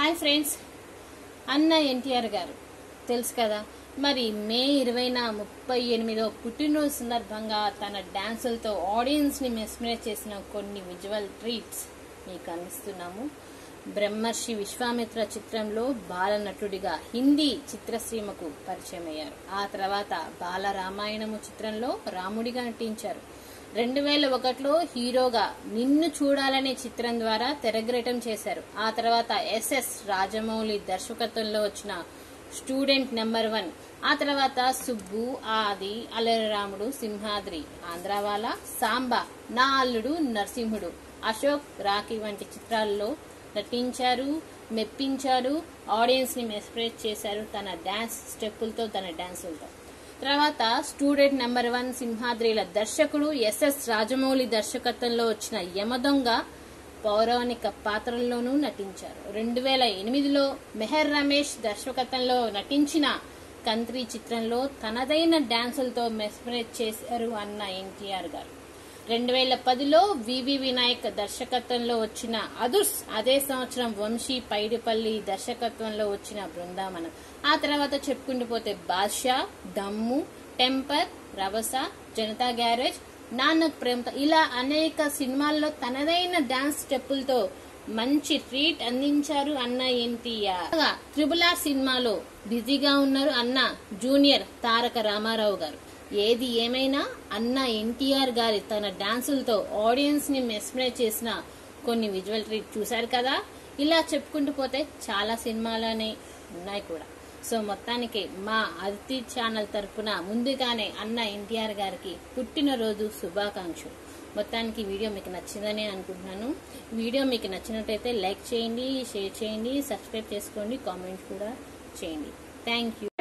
hi friends అన్న ఎన్టీఆర్ గారు తెలుసు కదా మరి మే ఇరవైన ముప్పై ఎనిమిదో పుట్టినరోజు సందర్భంగా తన డాన్సులతో ఆడియన్స్ ని మెస్మరైజ్ చేసిన కొన్ని విజువల్ ట్రీట్స్ మీకు అందిస్తున్నాము బ్రహ్మర్షి విశ్వామిత్ర చిత్రంలో బాలనటుడిగా హిందీ చిత్రసీమకు పరిచయం అయ్యారు ఆ తర్వాత బాల రామాయణము చిత్రంలో రాముడిగా నటించారు రెండు వేల ఒకటిలో హీరోగా నిన్ను చూడాలనే చిత్రం ద్వారా తెరగ్రేటం చేశారు ఆ తర్వాత ఎస్ఎస్ రాజమౌళి దర్శకత్వంలో వచ్చిన స్టూడెంట్ నెంబర్ వన్ ఆ తర్వాత సుబ్బు ఆది అల్లరి రాముడు సింహాద్రి ఆంధ్రావాల సాంబా నా అల్లుడు నరసింహుడు అశోక్ రాఖీ వంటి చిత్రాల్లో నటించారు మెప్పించారు ఆడియన్స్ ని మెస్ప్రైజ్ చేశారు తన డాన్స్ స్టెప్పులతో తన డాన్సులతో తర్వాత స్టూడెంట్ నెంబర్ వన్ సింహాద్రిల దర్శకుడు ఎస్ఎస్ రాజమౌళి దర్శకత్వంలో వచ్చిన యమదొంగ పౌరాణిక పాత్రల్లోనూ నటించారు రెండు వేల ఎనిమిదిలో మెహర్ రమేష్ దర్శకత్వంలో నటించిన కంత్రి చిత్రంలో తనదైన డాన్సులతో మెస్మరైజ్ చేశారు అన్న ఎన్టీఆర్ గారు రెండు వేల పదిలో వివి వినాయక్ దర్శకత్వంలో వచ్చిన అదుర్స్ అదే సంవత్సరం వంశీ పైడిపల్లి దర్శకత్వంలో వచ్చిన బృందావనం ఆ తర్వాత చెప్పుకుంటూ పోతే బాద్షా దమ్ము టెంపర్ రవస జనతా గ్యారేజ్ నానక్ ప్రేమతో ఇలా అనేక సినిమాల్లో తనదైన డాన్స్ స్టెప్పులతో మంచి ట్రీట్ అందించారు అన్న ఎన్టీఆర్ త్రిబుల్ ఆర్ సినిమాలో బిజీగా ఉన్నారు అన్న జూనియర్ తారక రామారావు గారు ఏది ఏమైనా అన్న ఎన్టీఆర్ గారి తన డాన్సులతో ఆడియన్స్ ని మెస్మరైజ్ చేసిన కొన్ని విజువల్ ట్రీట్ చూశారు కదా ఇలా చెప్పుకుంటూ పోతే చాలా సినిమాలనే ఉన్నాయి కూడా సో మొత్తానికి మా అదితి ఛానల్ తరపున ముందుగానే అన్న ఎన్టీఆర్ గారికి పుట్టినరోజు శుభాకాంక్షలు మొత్తానికి ఈ వీడియో మీకు నచ్చిందని అనుకుంటున్నాను వీడియో మీకు నచ్చినట్టయితే లైక్ చేయండి షేర్ చేయండి సబ్స్క్రైబ్ చేసుకోండి కామెంట్ కూడా చేయండి థ్యాంక్ యూ